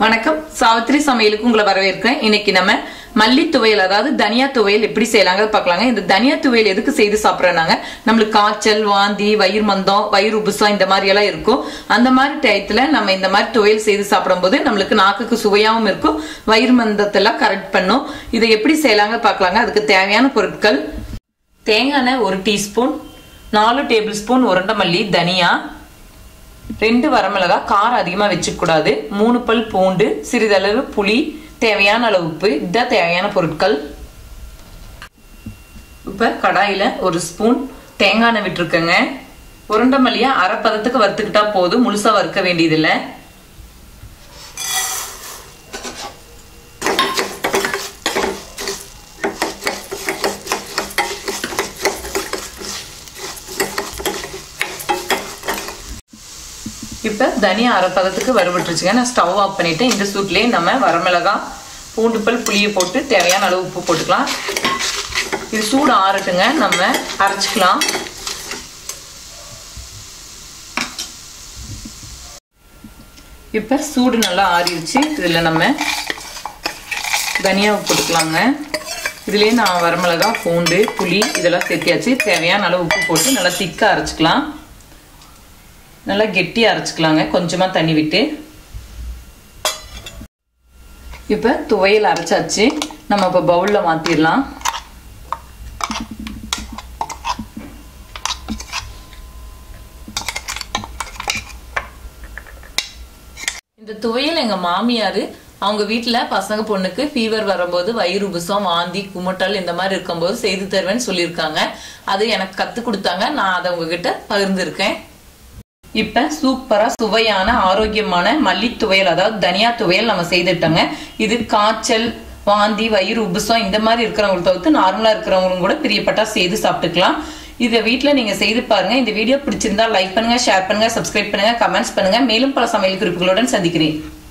வணக்கம் சாவித்ரி சமையலுக்கு உங்களை வரவேற்கிறேன் இன்னைக்கு நம்ம மல்லி துவையல் அதாவது தனியா துவையல் எப்படி செய்யலாங்க பார்க்கலாங்க இந்த தனியா துவையல் எதுக்கு செய்து சாப்பிட்றோம்னாங்க நம்மளுக்கு காய்ச்சல் வாந்தி வயிறு மந்தம் வயிறு உபுசம் இந்த மாதிரி எல்லாம் இருக்கும் அந்த மாதிரி டயத்துல நம்ம இந்த மாதிரி துவையல் செய்து சாப்பிடும்போது நம்மளுக்கு நாக்குக்கு சுவையாகவும் இருக்கும் வயிறு மந்தத்தெல்லாம் கரெக்ட் பண்ணும் இதை எப்படி செய்யலாங்க பார்க்கலாங்க அதுக்கு தேவையான பொருட்கள் தேங்காய் எண்ணெய் ஒரு டீஸ்பூன் நாலு டேபிள் ஸ்பூன் உருண்டை மல்லி தனியா ரெண்டு வரமிளகா காரம் அதிகமாக வச்சுக்கூடாது மூணு பல் பூண்டு சிறிதளவு புளி தேவையான அளவு உப்பு இதுதான் தேவையான பொருட்கள் இப்போ கடாயில் ஒரு ஸ்பூன் தேங்காய் எண்ணெய் விட்டுருக்கேங்க உருண்டை மல்லியை அரை பதத்துக்கு வறுத்துக்கிட்டா போதும் முழுசாக வறுக்க வேண்டியதில்லை இப்போ தனியா அரை பதத்துக்கு வறுபட்டுருச்சுங்க நான் ஸ்டவ் ஆஃப் பண்ணிவிட்டு இந்த சூட்லேயே நம்ம வரமிளகா பூண்டு பல் புளியை போட்டு தேவையான அளவு உப்பு போட்டுக்கலாம் இது சூடு ஆறட்டுங்க நம்ம அரைச்சிக்கலாம் இப்போ சூடு நல்லா ஆறிடுச்சு இதில் நம்ம தனியாக போட்டுக்கலாங்க இதுலேயே நான் வரமிளகா பூண்டு புளி இதெல்லாம் சேர்த்தியாச்சு தேவையான அளவு உப்பு போட்டு நல்லா திக்காக அரைச்சிக்கலாம் நல்லா கெட்டியாக அரைச்சிக்கலாங்க கொஞ்சமாக தண்ணி விட்டு இப்போ துவையல் அரைச்சாச்சு நம்ம இப்போ பவுலில் மாற்றிடலாம் இந்த துவையல் எங்கள் மாமியார் அவங்க வீட்டில் பசங்க பொண்ணுக்கு ஃபீவர் வரும்போது வயிறு உபுசம் வாந்தி குமட்டல் இந்த மாதிரி இருக்கும்போது செய்து தருவேன்னு சொல்லியிருக்காங்க அது எனக்கு கற்றுக் கொடுத்தாங்க நான் அதை உங்ககிட்ட பகிர்ந்துருக்கேன் இப்ப சூப்பரா சுவையான ஆரோக்கியமான மல்லி துவையல் அதாவது தனியா துவையல் நம்ம செய்துட்டோங்க இது காய்ச்சல் வாந்தி வயிறு உபுசம் இந்த மாதிரி இருக்கிறவங்களை தவிர்த்து நார்மலா இருக்கிறவங்களும் கூட பிரியப்பட்டா செய்து சாப்பிட்டுக்கலாம் இதை வீட்டில் நீங்க செய்து பாருங்க இந்த வீடியோ பிடிச்சிருந்தா லைக் பண்ணுங்க ஷேர் பண்ணுங்க சப்ஸ்கிரைப் பண்ணுங்க கமெண்ட்ஸ் பண்ணுங்க மேலும் பல சமையல் குறிப்புகளுடன் சந்திக்கிறேன்